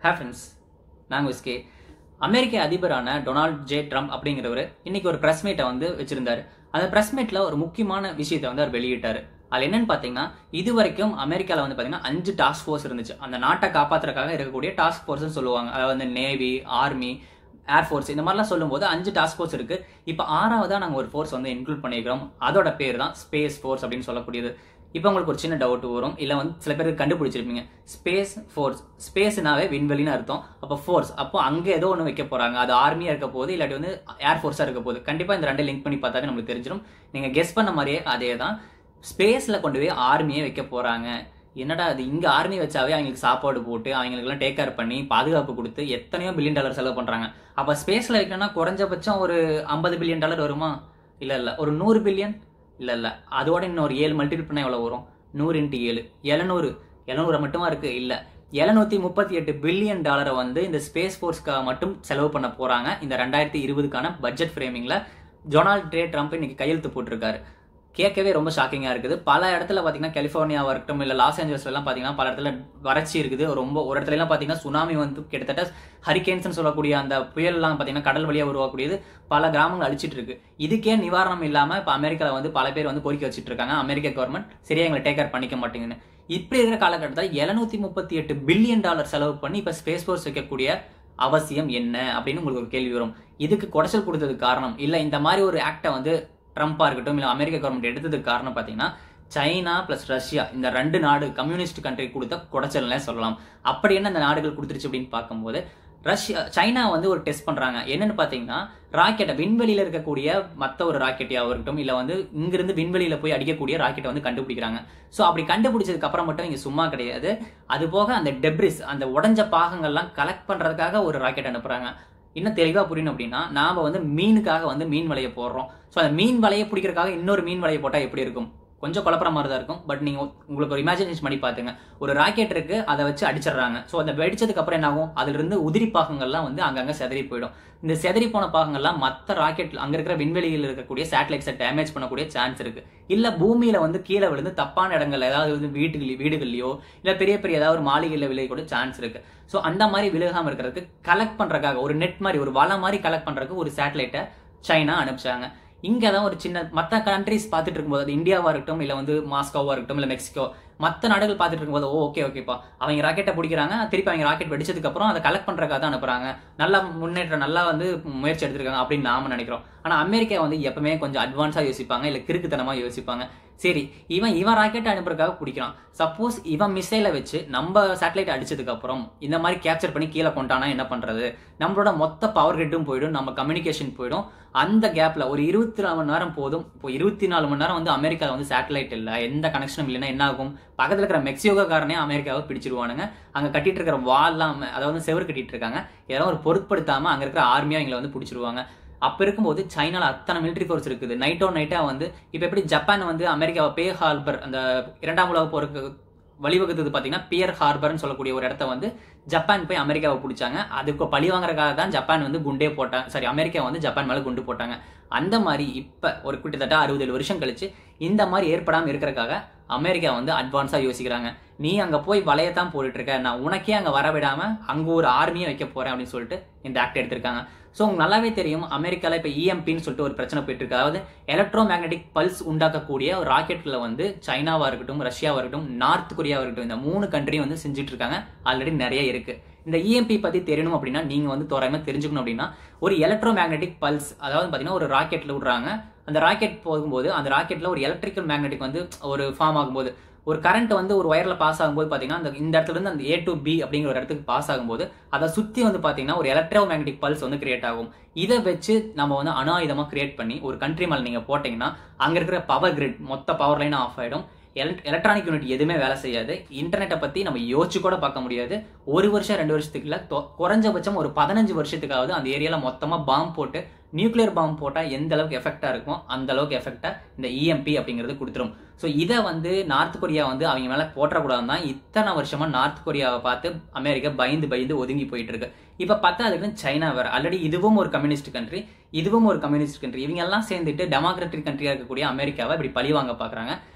ஹே friends நாங்கள் விஸ்கே அமெரிக்க அதிபரான டொனால்ட் ஜே ட்ரம்ப் அப்படிங்கிறவர் இன்னைக்கு ஒரு ப்ரெஸ் மீட்டை வந்து வச்சிருந்தாரு அந்த ப்ரெஸ் மீட்ல ஒரு முக்கியமான விஷயத்தை வந்து அவர் வெளியிட்டாரு அது என்னன்னு பார்த்தீங்கன்னா இது வரைக்கும் அமெரிக்காவில் வந்து பார்த்தீங்கன்னா அஞ்சு டாஸ்க் ஃபோர்ஸ் இருந்துச்சு அந்த நாட்டை காப்பாற்றுறதுக்காக இருக்கக்கூடிய டாஸ்க் ஃபோர்ஸ்னு சொல்லுவாங்க அதாவது வந்து நேவி ஆர்மி ஏர்ஃபோர்ஸ் இந்த மாதிரிலாம் சொல்லும்போது அஞ்சு டாஸ்க் ஃபோர்ஸ் இருக்கு இப்போ ஆறாவதா நாங்கள் ஒரு ஃபோர்ஸ் வந்து இன்க்ளூட் பண்ணியிருக்கிறோம் அதோட பேர் தான் ஸ்பேஸ் ஃபோர்ஸ் அப்படின்னு சொல்லக்கூடியது இப்போ உங்களுக்கு ஒரு சின்ன டவுட் வரும் இல்லை வந்து சில பேருக்கு கண்டுபிடிச்சிருப்பீங்க ஸ்பேஸ் ஃபோர்ஸ் ஸ்பேஸ்னாவே விண்வெளின்னு அர்த்தம் அப்போ ஃபோர்ஸ் அப்போ அங்கே ஏதோ ஒன்று வைக்க போறாங்க அது ஆர்மியாக இருக்க போகுது இல்லாட்டி வந்து ஏர் ஃபோர்ஸாக இருக்க போகுது கண்டிப்பாக இந்த ரெண்டு லிங்க் பண்ணி பார்த்தாவே நம்மளுக்கு தெரிஞ்சிடும் நீங்கள் கெஸ் பண்ண மாதிரியே அதே தான் ஸ்பேஸில் கொண்டு போய் ஆர்மியே வைக்க போறாங்க என்னடா அது இங்க ஆர்மி வச்சாவே அவங்களுக்கு சாப்பாடு போட்டு அவங்களுக்குலாம் டேக் கேர் பண்ணி பாதுகாப்பு கொடுத்து எத்தனையோ பில்லியன் டாலர் செலவு பண்றாங்க அப்ப ஸ்பேஸ்ல வைக்கணும்னா குறைஞ்சபட்சம் ஒரு ஐம்பது பில்லியன் டாலர் வருமா இல்ல இல்ல ஒரு நூறு பில்லியன் இல்ல இல்ல அதோட இன்னொரு ஏழு மல்டிபிள் பண்ணா எவ்வளவு வரும் நூறு இன்ட்டு ஏழு எழுநூறு எழுநூறு மட்டுமா இருக்கு இல்ல எழுநூத்தி முப்பத்தி எட்டு பில்லியன் டாலரை வந்து இந்த ஸ்பேஸ் ஃபோர்ஸ்க்காக மட்டும் செலவு பண்ண போறாங்க இந்த ரெண்டாயிரத்தி இருபதுக்கான பட்ஜெட் ஃப்ரேமிங்ல டொனால்ட் ட்ரே ட்ரம்ப் இன்னைக்கு கையெழுத்து போட்டிருக்காரு கேட்கவே ரொம்ப ஷாக்கிங்காக இருக்குது பல இடத்துல பார்த்தீங்கன்னா கலிஃபோர்னியாவாக இருக்கட்டும் இல்லை லாஸ் ஏஞ்சல்ஸ்லாம் பார்த்தீங்கன்னா பல இடத்துல வறட்சி இருக்குது ரொம்ப ஒரு இடத்துல எல்லாம் பார்த்தீங்கன்னா சுனாமி வந்து கிட்டத்தட்ட ஹரிகேன்ஸ்னு சொல்லக்கூடிய அந்த புயல்லாம் பார்த்தீங்கன்னா கடல் வழியாக உருவாக்கக்கூடியது பல கிராமங்கள் அழிச்சிட்டு இருக்கு இதுக்கே நிவாரணம் இல்லாமல் இப்போ அமெரிக்காவில் வந்து பல பேர் வந்து கோரிக்கை வச்சுட்டு இருக்காங்க அமெரிக்க கவர்மெண்ட் சரியா எங்களை டேக் கேர் பண்ணிக்க மாட்டேங்குதுன்னு இப்படி இருக்கிற காலகட்டத்தில் எழுநூத்தி முப்பத்தி எட்டு பில்லியன் டாலர் செலவு பண்ணி இப்போ ஸ்பேஸ் ஃபோர்ஸ் வைக்கக்கூடிய அவசியம் என்ன அப்படின்னு உங்களுக்கு ஒரு கேள்வி வரும் இதுக்கு குடைச்சல் கொடுத்ததுக்கு காரணம் இல்லை இந்த மாதிரி ஒரு ஆக்டை வந்து ட்ரம்ப்பாக இருக்கட்டும் இல்லை அமெரிக்க கவர்மெண்ட் எடுத்ததுக்கு காரணம் பார்த்தீங்கன்னா சைனா பிளஸ் ரஷ்யா இந்த ரெண்டு நாடு கம்யூனிஸ்ட் கண்ட்ரி கொடுத்த குடைச்சல்னே சொல்லலாம் அப்படி என்ன இந்த நாடுகள் கொடுத்துருச்சு அப்படின்னு பார்க்கும்போது ரஷ்யா சைனா வந்து ஒரு டெஸ்ட் பண்றாங்க என்னன்னு பாத்தீங்கன்னா ராக்கெட்டை விண்வெளியில இருக்கக்கூடிய மற்ற ஒரு ராக்கெட்டியாக இருக்கட்டும் இல்ல வந்து இங்கிருந்து விண்வெளியில போய் அடிக்கக்கூடிய ராக்கெட்டை வந்து கண்டுபிடிக்கிறாங்க ஸோ அப்படி கண்டுபிடிச்சதுக்கு அப்புறம் மட்டும் இங்க சும்மா கிடையாது அது போக அந்த டெப்ரிஸ் அந்த உடஞ்ச பாகங்கள்லாம் கலெக்ட் பண்றதுக்காக ஒரு ராக்கெட் அனுப்புறாங்க இன்னும் தெளிவா புரியணும் அப்படின்னா நாம வந்து மீனுக்காக வந்து மீன் வலையை போடுறோம் ஸோ அந்த மீன் வலையை பிடிக்கிறதுக்காக இன்னொரு மீன் வலையை போட்டா எப்படி இருக்கும் கொஞ்சம் குழப்பற மாதிரி தான் இருக்கும் பட் நீங்க உங்களுக்கு ஒரு இமேஜினேஷன் பண்ணி பாத்துங்க ஒரு ராக்கெட் இருக்கு அதை வச்சு அடிச்சிடுறாங்க ஸோ அந்த வெடிச்சதுக்கு அப்புறம் என்ன ஆகும் அதுல இருந்து உதிரி பாகங்கள்லாம் வந்து அங்கங்க செதறி போயிடும் இந்த செதறி போன பாகங்கள்லாம் மற்ற ராக்கெட் அங்க இருக்கிற விண்வெளியில் இருக்கக்கூடிய சேட்டலைட்ஸை டேமேஜ் பண்ணக்கூடிய சான்ஸ் இருக்கு இல்ல பூமியில வந்து கீழே விழுந்து தப்பான இடங்கள் ஏதாவது வந்து வீட்டுகள் வீடுகள்லயோ இல்ல பெரிய பெரிய ஏதாவது ஒரு மாளிகையில விலை கூட சான்ஸ் இருக்கு ஸோ அந்த மாதிரி விழுகாம இருக்கிறதுக்கு கலெக்ட் பண்றதுக்காக ஒரு நெட் மாதிரி ஒரு வலை மாதிரி கலெக்ட் பண்றதுக்கு ஒரு சேட்டலைட்டை சைனா அனுப்பிச்சாங்க இங்கே தான் ஒரு சின்ன மற்ற கண்ட்ரிஸ் பார்த்துட்டு இருக்கும்போது அது இந்தியாவாக இருக்கட்டும் இல்லை வந்து மாஸ்கோவாக இருக்கட்டும் இல்லை மெக்சிகோ மற்ற நாடுகள் பார்த்துட்டு இருக்கும்போது ஓ ஓகே ஓகேப்பா அவங்க ராக்கெட்டை பிடிக்கிறாங்க திருப்பி அவங்க ராக்கெட் வெடிச்சதுக்கு அப்புறம் அதை கலெக்ட் பண்ணுறக்காக தான் அனுப்புறாங்க நல்லா முன்னேற்றம் நல்லா வந்து முயற்சி எடுத்திருக்காங்க அப்படின்னு நாம நினைக்கிறோம் ஆனால் அமெரிக்கா வந்து எப்பவுமே கொஞ்சம் அட்வான்ஸாக யோசிப்பாங்க இல்லை கிறுக்குத்தனமாக யோசிப்பாங்க சரி இவன் இவன் ராக்கெட் அனுப்புறதுக்காக பிடிக்கிறான் சப்போஸ் இவன் மிசைலை வச்சு நம்ம சேட்டலைட் அடிச்சதுக்கு அப்புறம் இந்த மாதிரி கேப்சர் பண்ணி கீழே கொண்டானா என்ன பண்றது நம்மளோட மொத்த பவர் கிரிட்டும் போயிடும் நம்ம கம்யூனிகேஷன் போயிடும் அந்த கேப்ல ஒரு இருபத்தி நாலு மணி நேரம் போதும் இப்போ இருபத்தி நாலு மணி நேரம் வந்து அமெரிக்காவில் வந்து சேட்டலைட் இல்லை எந்த கனெக்ஷனும் இல்லைன்னா என்ன ஆகும் பக்கத்தில் இருக்கிற மெக்சிகோக்காரனே அமெரிக்காவை பிடிச்சிருவானுங்க அங்கே கட்டிட்டு இருக்கிற வால்லாம் அதாவது செவர் கட்டிட்டு இருக்காங்க இதெல்லாம் ஒரு பொருட்படுத்தாம அங்கே இருக்கிற ஆர்மியா எங்களை வந்து பிடிச்சிருவாங்க அப்ப இருக்கும்போது சைனால அத்தனை மிலிட்டரி ஃபோர்ஸ் இருக்குது நைட்டோ நைட்டா வந்து இப்ப எப்படி ஜப்பான் வந்து அமெரிக்காவை பே ஹார்பர் அந்த இரண்டாம் உலக போருக்கு வழிவகுத்தது பாத்தீங்கன்னா பியர் ஹார்பர்னு சொல்லக்கூடிய ஒரு இடத்த வந்து ஜப்பான் போய் அமெரிக்காவை பிடிச்சாங்க அதுக்கு பழி வாங்குறதுக்காக தான் ஜப்பான் வந்து குண்டே போட்டாங்க சாரி அமெரிக்கா வந்து ஜப்பான் மேல குண்டு போட்டாங்க அந்த மாதிரி இப்ப ஒரு கிட்டத்தட்ட அறுபது ஏழு வருஷம் கழிச்சு இந்த மாதிரி ஏற்படாம இருக்கிறதுக்காக அமெரிக்கா வந்து அட்வான்ஸா யோசிக்கிறாங்க நீ அங்க போய் வலையத்தான் போட்டுட்டு இருக்க நான் உனக்கே அங்க வர விடாம அங்க ஒரு ஆர்மியை வைக்க போறேன் அப்படின்னு சொல்லிட்டு இந்த ஆக்ட் எடுத்திருக்காங்க ஸோ உங்களுக்கு நல்லாவே தெரியும் அமெரிக்காவில் இப்போ இஎம்பின்னு சொல்லிட்டு ஒரு பிரச்சனை போயிட்டு இருக்கு அதாவது எலக்ட்ரோ மேக்னெட்டிக் பல்ஸ் உண்டாக்கக்கூடிய ஒரு ராக்கெட்ல வந்து சைனாவா இருக்கட்டும் ரஷ்யாவா இருக்கட்டும் நார்த் கொரியாவா இருக்கட்டும் இந்த மூணு கண்ட்ரியும் வந்து செஞ்சுட்டு இருக்காங்க ஆல்ரெடி நிறைய இருக்கு இந்த இஎம்பி பத்தி தெரியணும் அப்படின்னா நீங்க வந்து தோராயமா தெரிஞ்சுக்கணும் அப்படின்னா ஒரு எலக்ட்ரோ மேக்னெட்டிக் பல்ஸ் அதாவது பாத்தீங்கன்னா ஒரு ராக்கெட்ல விடுறாங்க அந்த ராக்கெட் போகும்போது அந்த ராக்கெட்ல ஒரு எலக்ட்ரிக்கல் மேக்னெட்டிக் வந்து ஒரு ஃபார்ம் ஆகும்போது ஒரு கரண்ட் வந்து ஒரு ஒயர்ல பாஸ் ஆகும்போது பாத்தீங்கன்னா அந்த இந்த இடத்துல இருந்து அந்த ஏ டு பி அப்படிங்கிற ஒரு இடத்துக்கு பாஸ் ஆகும்போது அதை சுத்தி வந்து பாத்தீங்கன்னா ஒரு எலக்ட்ரோ மேக்னெட்டிக் பல்ஸ் வந்து கிரியேட் ஆகும் இதை வச்சு நம்ம வந்து அணு ஆயுதமா கிரியேட் பண்ணி ஒரு கண்ட்ரி மேல நீங்க போட்டீங்கன்னா அங்க இருக்கிற பவர் கிரிட் மொத்த பவர் லைனும் ஆஃப் ஆயிடும் எலக்ட்ரானிக் யூனிட் எதுவுமே வேலை செய்யாது இன்டர்நெட்டை பத்தி நம்ம யோசிச்சு கூட பார்க்க முடியாது ஒரு வருஷம் ரெண்டு வருஷத்துக்கு இல்ல குறைஞ்சபட்சம் ஒரு பதினஞ்சு வருஷத்துக்காவது அந்த ஏரியால மொத்தமா பாம்பு போட்டு நியூக்ளியர் பாம்பு போட்டால் எந்த அளவுக்கு எஃபெக்டாக இருக்குமோ அந்த அளவுக்கு எஃபெக்டாக இந்த இஎம்பி அப்படிங்கிறது கொடுத்துரும் ஸோ இதை வந்து நார்த் கொரியா வந்து அவங்க மேலே போட்டக்கூடாதுன்னு தான் இத்தனை வருஷமா நார்த் கொரியாவை பார்த்து அமெரிக்கா பயந்து பயந்து ஒதுங்கி போயிட்டு இருக்கு இப்போ பார்த்தா அதுக்கு சைனா வேற ஆல்ரெடி இதுவும் ஒரு கம்யூனிஸ்ட் கண்ட்ரி இதுவும் ஒரு கம்யூனிஸ்ட் கண்ட்ரி இவங்க எல்லாம் சேர்ந்துட்டு டெமோக்ராட்டிக் கண்ட்ரியா இருக்கக்கூடிய அமெரிக்காவை இப்படி பழி வாங்க பார்க்குறாங்க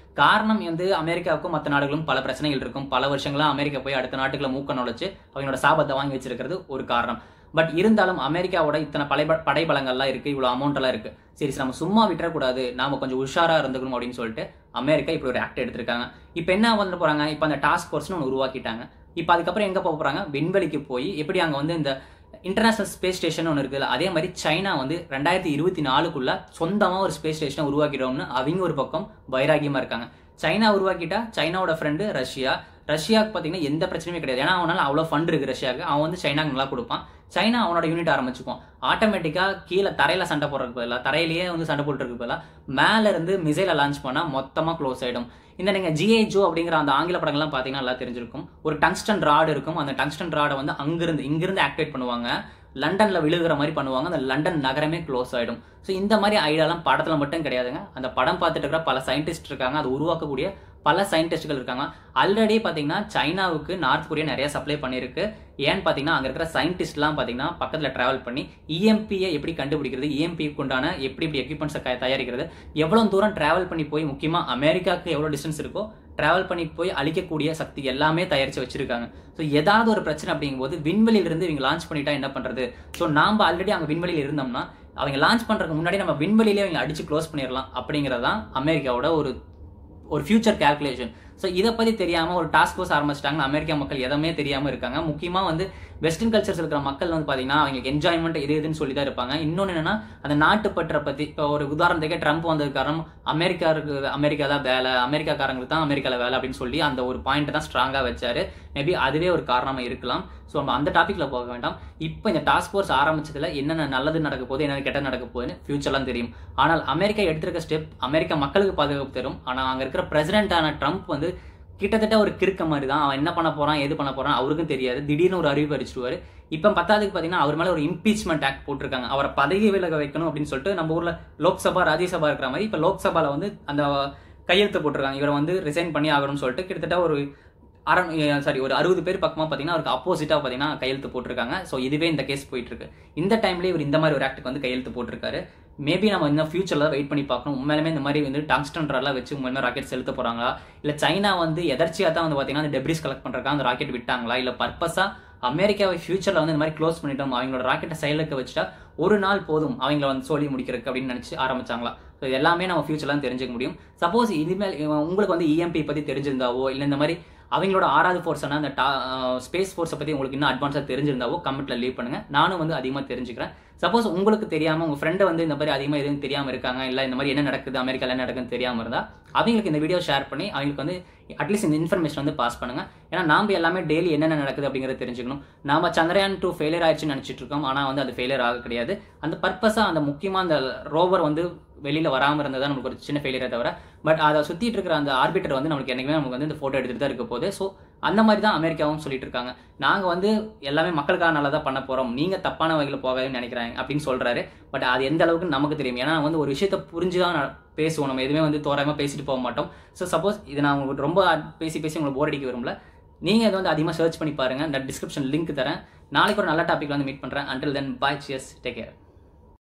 காரணம் வந்து அமெரிக்காவுக்கும் மற்ற நாடுகளும் பல பிரச்சனைகள் இருக்கும் பல வருஷங்களா அமெரிக்கா போய் அடுத்த நாட்டுக்குள்ள மூக்க நுழைச்சு அவங்களோட சாபத்தை வாங்கி வச்சிருக்கிறது ஒரு காரணம் பட் இருந்தாலும் அமெரிக்காவோட இத்தனை படை படைபலங்கள்லாம் இருக்கு இவ்வளவு அமௌண்ட் எல்லாம் இருக்கு சரி நம்ம சும்மா விட்டுறக்கூடாது நாம கொஞ்சம் உஷாரா இருந்துக்கணும் அப்படின்னு சொல்லிட்டு அமெரிக்கா இப்படி ஒரு ஆக்ட் எடுத்திருக்காங்க இப்போ என்ன வந்து போறாங்க இப்போ அந்த டாஸ்க் ஃபோர்ஸ்னு ஒன்று உருவாக்கிட்டாங்க இப்போ அதுக்கப்புறம் எங்க போக போறாங்க விண்வெளிக்கு போய் எப்படி அங்க வந்து இந்த இன்டர்நேஷனல் ஸ்பேஸ் ஸ்டேஷன் ஒன்று இருக்குல்ல அதே மாதிரி சைனா வந்து ரெண்டாயிரத்தி இருபத்தி நாலுக்குள்ள சொந்தமாக ஒரு ஸ்பேஸ் ஸ்டேஷனை உருவாக்கிட்டோம்னு அவங்க ஒரு பக்கம் வைராகியமா இருக்காங்க சைனா உருவாக்கிட்டா சைனாவோட ஃப்ரெண்டு ரஷ்யா ரஷ்யாவுக்கு பார்த்தீங்கன்னா எந்த பிரச்சனையுமே கிடையாது ஏன்னா அவனால அவ்வளோ ஃபண்ட் இருக்கு ரஷ்யாவுக்கு அவன் வந்து சைனாக்கு நல்லா கொடுப்பான் சைனா அவனோட யூனிட் ஆரம்பிச்சுக்கும் ஆட்டோமேட்டிக்காக கீழே தரையில சண்டை போடுறதுக்கு பதிலாக தரையிலேயே வந்து சண்டை போட்டுருக்கு பதிலாக மேல இருந்து மிசைலை லான்ச் பண்ணால் மொத்தமாக க்ளோஸ் ஆயிடும் இந்த நீங்கள் ஜிஐ ஜோ அப்படிங்கிற அந்த ஆங்கில படங்கள்லாம் பார்த்தீங்கன்னா நல்லா தெரிஞ்சிருக்கும் ஒரு டங்ஸ்டன் ராடு இருக்கும் அந்த டங்ஸ்டன் ராடை வந்து அங்கிருந்து இங்கிருந்து ஆக்டிவேட் பண்ணுவாங்க லண்டன்ல விழுகிற மாதிரி பண்ணுவாங்க அந்த லண்டன் நகரமே க்ளோஸ் ஆயிடும் ஸோ இந்த மாதிரி ஐடியாலாம் படத்துல மட்டும் கிடையாதுங்க அந்த படம் பார்த்துட்டு இருக்கிற பல சயின்டிஸ்ட் இருக்காங்க அது உருவாக்கக்கூடிய பல சயின்டிஸ்ட்கள் இருக்காங்க ஆல்ரெடி பார்த்தீங்கன்னா சைனாவுக்கு நார்த் கொரியா நிறைய சப்ளை பண்ணியிருக்கு ஏன்னு பார்த்தீங்கன்னா அங்கே இருக்கிற சயின்டிஸ்ட்லாம் பார்த்தீங்கன்னா பக்கத்தில் ட்ராவல் பண்ணி இஎம்பியை எப்படி கண்டுபிடிக்கிறது இஎம்பிக்கு உண்டான எப்படி எப்படி எக்யூப்மெண்ட்ஸை தயாரிக்கிறது எவ்வளோ தூரம் ட்ராவல் பண்ணி போய் முக்கியமாக அமெரிக்காவுக்கு எவ்வளோ டிஸ்டன்ஸ் இருக்கோ ட்ராவல் பண்ணி போய் அழிக்கக்கூடிய சக்தி எல்லாமே தயாரித்து வச்சிருக்காங்க ஸோ ஏதாவது ஒரு பிரச்சனை அப்படிங்கும்போது விண்வெளியிலிருந்து இவங்க லான்ச் பண்ணிட்டா என்ன பண்ணுறது ஸோ நாம் ஆல்ரெடி அங்கே விண்வெளியில் இருந்தோம்னா அவங்க லான்ச் பண்ணுறதுக்கு முன்னாடி நம்ம விண்வெளியிலே அவங்க அடிச்சு க்ளோஸ் பண்ணிடலாம் அப்படிங்கிறது தான் அமெரிக்காவோட ஒரு ஒரு ஃபியூச்சர் கேல்குலேஷன் ஸோ இதை பற்றி தெரியாமல் ஒரு டாஸ்க் ஃபோர்ஸ் ஆரம்பிச்சிட்டாங்க அமெரிக்கா மக்கள் எதுவுமே தெரியாமல் இருக்காங்க முக்கியமாக வந்து வெஸ்டர்ன் கல்ச்சர்ஸ் இருக்கிற மக்கள் வந்து பார்த்தீங்கன்னா அவங்களுக்கு என்ஜாய்மெண்ட் இது இதுன்னு சொல்லி தான் இருப்பாங்க இன்னொன்று என்னன்னா அந்த நாட்டுப்பற்றை பற்றி இப்போ ஒரு உதாரணத்துக்கே ட்ரம்ப் வந்தது காரணம் அமெரிக்கா இருக்கு அமெரிக்கா தான் வேலை அமெரிக்காக்காரங்களுக்கு தான் அமெரிக்காவில் வேலை அப்படின்னு சொல்லி அந்த ஒரு பாயிண்ட் தான் ஸ்ட்ராங்காக வச்சாரு மேபி அதுவே ஒரு காரணமாக இருக்கலாம் ஸோ நம்ம அந்த டாப்பிக்ல போக வேண்டாம் இப்போ இந்த டாஸ்க் ஃபோர்ஸ் ஆரம்பிச்சதுல என்னென்ன நல்லது நடக்க போகுது என்னென்ன கெட்ட நடக்க போகுதுன்னு ஃபியூச்சர்லாம் தெரியும் ஆனால் அமெரிக்கா எடுத்திருக்க ஸ்டெப் அமெரிக்கா மக்களுக்கு பாதுகாப்பு தரும் ஆனால் அங்கே இருக்கிற பிரசிடென்டான ட்ரம்ப் வந்து கிட்டத்தட்ட ஒரு கிறுக்க மாதிரி தான் அவன் என்ன பண்ண போறான் எது பண்ண போறான் அவருக்கும் தெரியாது திடீர்னு ஒரு அறிவிப்பு அடிச்சிருவாரு இப்போ பத்தாவதுக்கு பார்த்தீங்கன்னா அவர் மேலே ஒரு இம்பீச்மெண்ட் ஆக்ட் போட்டிருக்காங்க அவரை பதவி விலக வைக்கணும் அப்படின்னு சொல்லிட்டு நம்ம ஊரில் லோக்சபா ராஜ்யசபா இருக்கிற மாதிரி இப்போ லோக்சபாவில் வந்து அந்த கையெழுத்து போட்டிருக்காங்க இவரை வந்து ரிசைன் பண்ணி ஆகணும்னு சொல்லிட்டு கிட்டத்தட்ட ஒரு அரை சாரி ஒரு அறுபது பேர் பக்கமாக பார்த்தீங்கன்னா அவருக்கு அப்போசிட்டாக பார்த்தீங்கன்னா கையெழுத்து போட்டிருக்காங்க ஸோ இதுவே இந்த கேஸ் போயிட்டு இருக்கு இந்த டைம்லேயே இவர் இந்த மாதிரி ஒரு ஆக்டுக்கு வந்து கையெழுத்து போட்டிருக்காரு மேபி நம்ம இன்னும் ஃபியூச்சரில் வெயிட் பண்ணி பார்க்கணும் உண்மையிலுமே இந்த மாதிரி வந்து டங்ஸ்டன்லாம் வச்சு உண்மையுமே ராக்கெட் செலுத்த போகிறாங்களா இல்லை சைனா வந்து எதர்ச்சியாக தான் வந்து பார்த்தீங்கன்னா அந்த டெப்ரிஸ் கலெக்ட் பண்ணுறக்கா அந்த ராக்கெட் விட்டாங்களா இல்லை பர்பஸாக அமெரிக்காவை ஃபியூச்சரில் வந்து இந்த மாதிரி க்ளோஸ் பண்ணிட்டோம் அவங்களோட ராக்கெட்டை செயலுக்கு வச்சுட்டா ஒரு நாள் போதும் அவங்கள வந்து சொல்லி முடிக்கிறதுக்கு அப்படின்னு நினச்சி ஆரம்பிச்சாங்களா ஸோ இது எல்லாமே நம்ம ஃபியூச்சர்லாம் தெரிஞ்சுக்க முடியும் சப்போஸ் இனிமேல் உங்களுக்கு வந்து இஎம்பி பற்றி தெரிஞ்சிருந்தாவோ இல்லை இந்த மாதிரி அவங்களோட ஆறாவது ஃபோர்ஸான அந்த டா ஸ்பேஸ் ஃபோர்ஸை பற்றி உங்களுக்கு இன்னும் அட்வான்ஸாக தெரிஞ்சிருந்தாவோ கமெண்ட்ல லீவ் பண்ணுங்க நானும் வந்து அதிகமாக தெரிஞ்சுக்கிறேன் சப்போஸ் உங்களுக்கு தெரியாமல் உங்கள் ஃப்ரெண்டை வந்து இந்த மாதிரி அதிகமாக எதுவும் தெரியாமல் இருக்காங்க இல்லை இந்த மாதிரி என்ன நடக்குது அமெரிக்காவில் என்ன நடக்குதுன்னு தெரியாமல் இருந்தால் அவங்களுக்கு இந்த வீடியோ ஷேர் பண்ணி அவங்களுக்கு வந்து அட்லீஸ்ட் இந்த இன்ஃபர்மேஷன் வந்து பாஸ் பண்ணுங்க ஏன்னா நாம எல்லாமே டெய்லி என்னென்ன நடக்குது அப்படிங்கிறத தெரிஞ்சுக்கணும் நாம சந்திரயான் டூ ஃபெயிலியர் ஆயிடுச்சுன்னு நினச்சிட்டு இருக்கோம் ஆனால் வந்து அது ஃபெயிலியர் ஆக கிடையாது அந்த பர்பஸாக அந்த முக்கியமாக அந்த ரோவர் வந்து வெளியில வராமல் இருந்தது தான் நமக்கு ஒரு சின்ன ஃபெயிலியரை தவிர பட் அதை சுற்றிட்டு இருக்கிற அந்த ஆர்பிட்டர் வந்து நமக்கு என்னைக்குமே நமக்கு வந்து இந்த ஃபோட்டோ எடுத்துட்டு தான் இருக்க போகுது ஸோ அந்த மாதிரி தான் அமெரிக்காவும் சொல்லிட்டு இருக்காங்க நாங்கள் வந்து எல்லாமே மக்களுக்காக நல்லா தான் பண்ண போகிறோம் நீங்கள் தப்பான வகையில் போகாதுன்னு நினைக்கிறாங்க அப்படின்னு சொல்கிறாரு பட் அது எந்த அளவுக்கு நமக்கு தெரியும் ஏன்னா வந்து ஒரு விஷயத்த புரிஞ்சு தான் பேசுவோம் நம்ம எதுவுமே வந்து தோராயமாக பேசிட்டு போக மாட்டோம் ஸோ சப்போஸ் இதை நான் உங்களுக்கு ரொம்ப பேசி பேசி உங்களுக்கு போர் அடிக்க விரும்பல நீங்கள் இதை வந்து அதிகமாக சர்ச் பண்ணி பாருங்கள் இந்த டிஸ்கிரிப்ஷன் லிங்க் தரேன் நாளைக்கு ஒரு நல்ல டாபிக் வந்து மீட் பண்ணுறேன் until then bye cheers take care